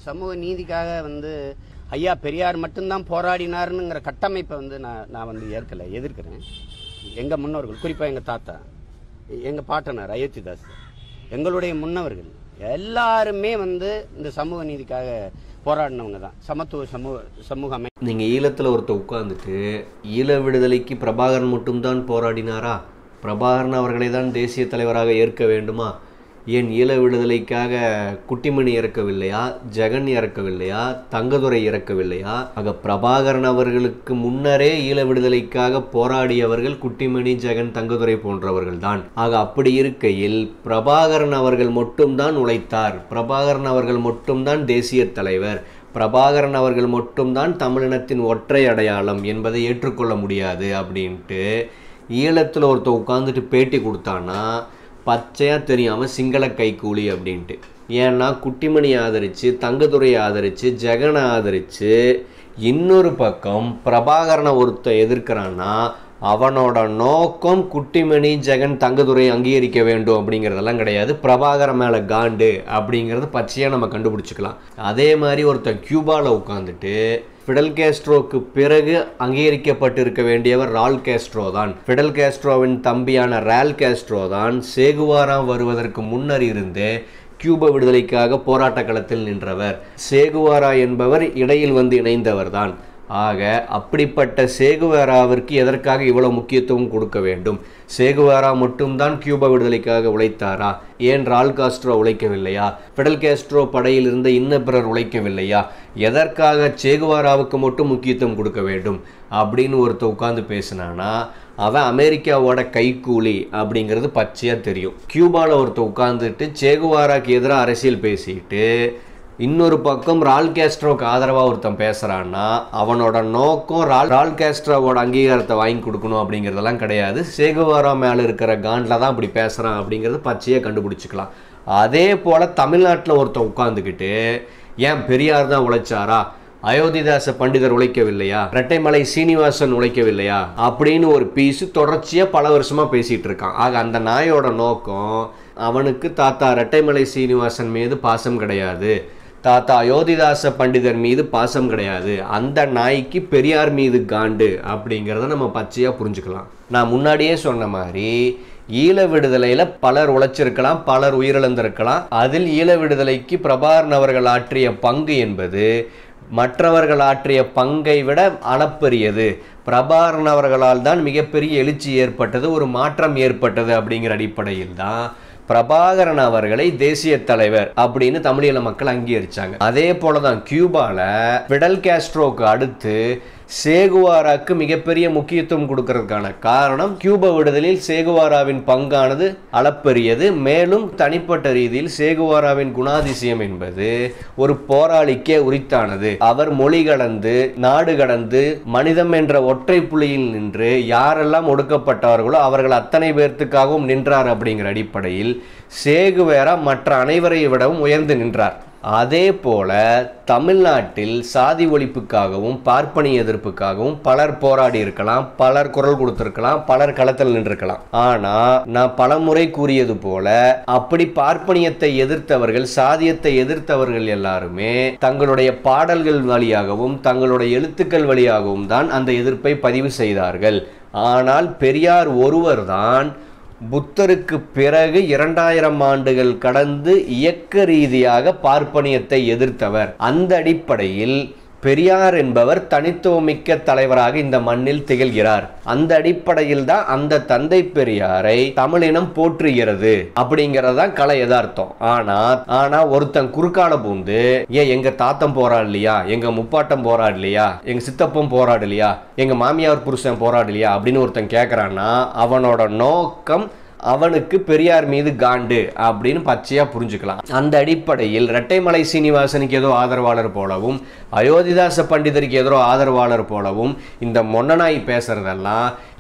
சமூக நீதிக்காக வந்து ஐயா பெரியார் மட்டும்தான் போராடினாருங்கிற கட்டமைப்பை வந்து நான் நான் வந்து ஏற்கலை எதிர்க்கிறேன் எங்கள் முன்னோர்கள் குறிப்பாக எங்கள் தாத்தா எங்கள் பாட்டனார் அயோத்திதாஸ் எங்களுடைய முன்னவர்கள் எல்லாருமே வந்து இந்த சமூக நீதிக்காக போராடினவங்க தான் சமத்துவ சமூக சமூக அமை நீங்கள் ஈழத்தில் ஒருத்தர் உட்காந்துட்டு ஈழ விடுதலைக்கு பிரபாகரன் மட்டும்தான் போராடினாரா பிரபாகரன் அவர்களை தான் தேசிய தலைவராக ஏற்க வேண்டுமா ஏன் ஈழ விடுதலைக்காக குட்டிமணி இறக்கவில்லையா ஜெகன் இறக்கவில்லையா தங்கதுரை இறக்கவில்லையா ஆக பிரபாகரன் அவர்களுக்கு முன்னரே ஈழ விடுதலைக்காக போராடியவர்கள் குட்டிமணி ஜெகன் தங்கதுரை போன்றவர்கள் தான் ஆக அப்படி இருக்கையில் பிரபாகரன் அவர்கள் மட்டும்தான் உழைத்தார் பிரபாகரன் அவர்கள் மட்டும்தான் தேசிய தலைவர் பிரபாகரன் அவர்கள் மட்டும்தான் தமிழினத்தின் ஒற்றை அடையாளம் என்பதை ஏற்றுக்கொள்ள முடியாது அப்படின்ட்டு ஈழத்தில் ஒருத்தர் உட்காந்துட்டு பேட்டி கொடுத்தான்னா பச்சையாக தெரியாமல் சிங்கள கைக்கூலி அப்படின்ட்டு ஏன்னா குட்டிமணி ஆதரித்து தங்கதுரையை ஆதரித்து ஜெகனை ஆதரித்து இன்னொரு பக்கம் பிரபாகரனை ஒருத்தன் எதிர்க்கிறான்னா அவனோட நோக்கம் குட்டிமணி ஜெகன் தங்கதுரை அங்கீகரிக்க வேண்டும் அப்படிங்கிறதெல்லாம் கிடையாது பிரபாகரன் மேலே காண்டு அப்படிங்கிறது பச்சையாக நம்ம கண்டுபிடிச்சிக்கலாம் அதே மாதிரி ஒருத்தன் கியூபாவில் உட்காந்துட்டு ஃபிடல் கேஸ்ட்ரோக்கு பிறகு அங்கீகரிக்கப்பட்டிருக்க வேண்டியவர் ரால் கேஸ்ட்ரோ தான் ஃபிடல் கேஸ்ட்ரோவின் தம்பியான ரால் கேஸ்ட்ரோ தான் சேகுவாரா வருவதற்கு முன்னர் இருந்தே கியூபா விடுதலைக்காக போராட்ட களத்தில் நின்றவர் சேகுவாரா என்பவர் இடையில் வந்து இணைந்தவர் தான் ஆக அப்படிப்பட்ட சேகுவாராவிற்கு எதற்காக இவ்வளவு முக்கியத்துவம் கொடுக்க வேண்டும் சேகுவாரா மட்டும்தான் கியூபா விடுதலைக்காக உழைத்தாரா ஏன் ரால் காஸ்ட்ரோ உழைக்கவில்லையா ஃபிடல் கேஸ்ட்ரோ படையில் இருந்த இன்ன பிறர் உழைக்கவில்லையா எதற்காக சேகுவாராவுக்கு மட்டும் முக்கியத்துவம் கொடுக்க வேண்டும் அப்படின்னு ஒருத்தர் உட்காந்து பேசினானா அவன் அமெரிக்காவோட கைக்கூலி அப்படிங்கிறது பச்சையாக தெரியும் கியூபாவில் ஒருத்தர் உட்காந்துட்டு சேகுவாராக்கு எதிராக அரசியல் பேசிட்டு இன்னொரு பக்கம் ரால் கேஸ்ட்ரோக்கு ஆதரவாக ஒருத்தன் பேசுகிறான்னா அவனோட நோக்கம் ரால் ரால் கேஸ்ட்ரோவோட அங்கீகாரத்தை வாங்கி கொடுக்கணும் அப்படிங்கிறதெல்லாம் கிடையாது சேகுவாரா மேலே இருக்கிற காண்டில் தான் அப்படி பேசுகிறான் அப்படிங்கிறது பச்சையாக கண்டுபிடிச்சிக்கலாம் அதே போல் தமிழ்நாட்டில் ஒருத்தன் உட்காந்துக்கிட்டு ஏன் பெரியார் தான் உழைச்சாரா அயோத்திதாச பண்டிதர் உழைக்கவில்லையா ரெட்டைமலை சீனிவாசன் உழைக்கவில்லையா அப்படின்னு ஒரு பீஸு தொடர்ச்சியாக பல வருஷமாக பேசிகிட்டு இருக்கான் ஆக அந்த நாயோட நோக்கம் அவனுக்கு தாத்தா ரெட்டைமலை சீனிவாசன் மீது பாசம் கிடையாது தாத்தா அயோத்திதாச பண்டிதர் மீது பாசம் கிடையாது அந்த நாய்க்கு பெரியார் மீது காண்டு அப்படிங்கிறத நம்ம பச்சையாக புரிஞ்சுக்கலாம் நான் முன்னாடியே சொன்ன மாதிரி ஈழ விடுதலையில் பலர் உழைச்சிருக்கலாம் பலர் உயிரிழந்திருக்கலாம் அதில் ஈழ விடுதலைக்கு பிரபாகரன் அவர்கள் ஆற்றிய பங்கு என்பது மற்றவர்கள் ஆற்றிய பங்கை விட அளப்பரியது பிரபாகரன் அவர்களால் தான் மிகப்பெரிய எழுச்சி ஏற்பட்டது ஒரு மாற்றம் ஏற்பட்டது அப்படிங்கிற அடிப்படையில் தான் பிரபாகரன் அவர்களை தேசிய தலைவர் அப்படின்னு தமிழீழ மக்கள் அங்கீகரிச்சாங்க அதே போல தான் கியூபால பிடல் கேஸ்ட்ரோக்கு அடுத்து சேகுவாராக்கு மிகப்பெரிய முக்கியத்துவம் கொடுக்கறதுக்கான காரணம் கியூபா விடுதலில் சேகுவாராவின் பங்கானது அளப்பரியது மேலும் தனிப்பட்ட ரீதியில் சேகுவாராவின் குணாதிசயம் என்பது ஒரு போராளிக்கே உரித்தானது அவர் மொழி கடந்து நாடு கடந்து மனிதம் என்ற ஒற்றை புள்ளியில் நின்று யாரெல்லாம் ஒடுக்கப்பட்டவர்களோ அவர்கள் அத்தனை பேர்த்துக்காகவும் நின்றார் அப்படிங்கிற அடிப்படையில் சேகுவேரா மற்ற அனைவரை விடவும் உயர்ந்து நின்றார் அதே போல தமிழ்நாட்டில் சாதி ஒழிப்புக்காகவும் பார்ப்பனிய எதிர்ப்புக்காகவும் பலர் போராடி இருக்கலாம் பலர் குரல் கொடுத்திருக்கலாம் பலர் களத்தில் நின்றிருக்கலாம் ஆனா நான் பலமுறை கூறியது போல அப்படி பார்ப்பனியத்தை எதிர்த்தவர்கள் சாதியத்தை எதிர்த்தவர்கள் எல்லாருமே தங்களுடைய பாடல்கள் வழியாகவும் தங்களுடைய எழுத்துக்கள் வழியாகவும் தான் அந்த எதிர்ப்பை பதிவு செய்தார்கள் ஆனால் பெரியார் ஒருவர்தான் புத்தருக்கு பிறகு இரண்டாயிரம் ஆண்டுகள் கடந்து இயக்க ரீதியாக பார்ப்பனியத்தை எதிர்த்தவர் அந்த அடிப்படையில் பெரியார் என்பவர் தனித்துவமிக்க தலைவராக இந்த மண்ணில் திகழ்கிறார் அந்த அடிப்படையில் தான் அந்த தந்தை பெரியாரை தமிழினம் போற்றுகிறது அப்படிங்கறதுதான் கலை யதார்த்தம் ஆனா ஆனா ஒருத்தன் குறுக்கால பூந்து ஏன் எங்க தாத்தம் போராடலையா எங்க முப்பாட்டம் போராடலையா எங்க சித்தப்பம் போராடலையா எங்க மாமியார் புருஷன் போராடலையா அப்படின்னு ஒருத்தன் கேட்கறான்னா அவனோட நோக்கம் அவனுக்கு பெரியார் மீது காண்டு அப்படின்னு பச்சையா புரிஞ்சுக்கலாம் அந்த அடிப்படையில் இரட்டைமலை சீனிவாசனுக்கு ஏதோ ஆதரவாளர் போலவும் அயோத்திதாச பண்டிதருக்கு ஏதோ ஆதரவாளர் போலவும் இந்த மொன்னனாய் பேசுறதெல்லாம்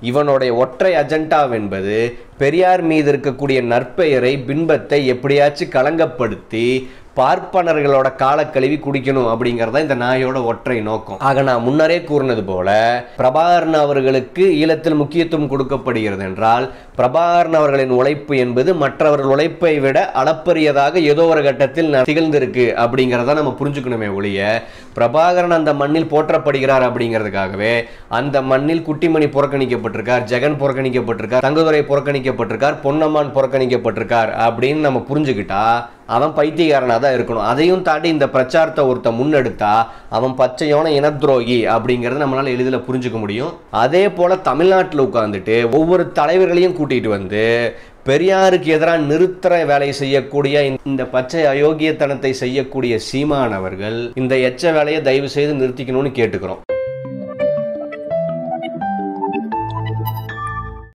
இவனுடைய ஒற்றை அஜெண்டாவென்பது பெரியார் மீது இருக்கக்கூடிய நற்பெயரை பின்பத்தை எப்படியாச்சும் களங்கப்படுத்தி பார்ப்பனர்களோட காலக்கழுவி குடிக்கணும் அப்படிங்கறத இந்த நாயோட ஒற்றை நோக்கம் ஆக நான் முன்னரே கூறினது போல பிரபாகரன் அவர்களுக்கு ஈழத்தில் முக்கியத்துவம் கொடுக்கப்படுகிறது என்றால் பிரபாகரன் அவர்களின் உழைப்பு என்பது மற்றவர்கள் உழைப்பை விட அளப்பரியதாக ஏதோ ஒரு கட்டத்தில் ந- திகழ்ந்திருக்கு அப்படிங்கிறத நம்ம புரிஞ்சுக்கணுமே ஒழிய பிரபாகரன் அந்த மண்ணில் போற்றப்படுகிறார் அப்படிங்கிறதுக்காகவே அந்த மண்ணில் குட்டிமணி புறக்கணிக்கப்பட்டிருக்கார் ஜெகன் புறக்கணிக்கப்பட்டிருக்கார் தங்கதுரை புறக்கணிக்கப்பட்டிருக்கார் பொன்னம்மான் புறக்கணிக்கப்பட்டிருக்கார் அப்படின்னு நம்ம புரிஞ்சுக்கிட்டா அவன் பைத்தியக்காரனாக தான் இருக்கணும் அதையும் தாண்டி இந்த பிரச்சாரத்தை ஒருத்தன் முன்னெடுத்தா அவன் பச்சையான இனத்துரோகி அப்படிங்கிறத நம்மளால எளிதில் புரிஞ்சுக்க முடியும் அதே போல தமிழ்நாட்டில் உட்காந்துட்டு ஒவ்வொரு தலைவர்களையும் கூட்டிட்டு வந்து பெரியாருக்கு எதிராக நிறுத்துற வேலையை செய்யக்கூடிய இந்த- இந்த பச்சை அயோக்கியத்தனத்தை செய்யக்கூடிய சீமானவர்கள் இந்த எச்ச வேலையை தயவு செய்து நிறுத்திக்கணும்னு கேட்டுக்கிறோம்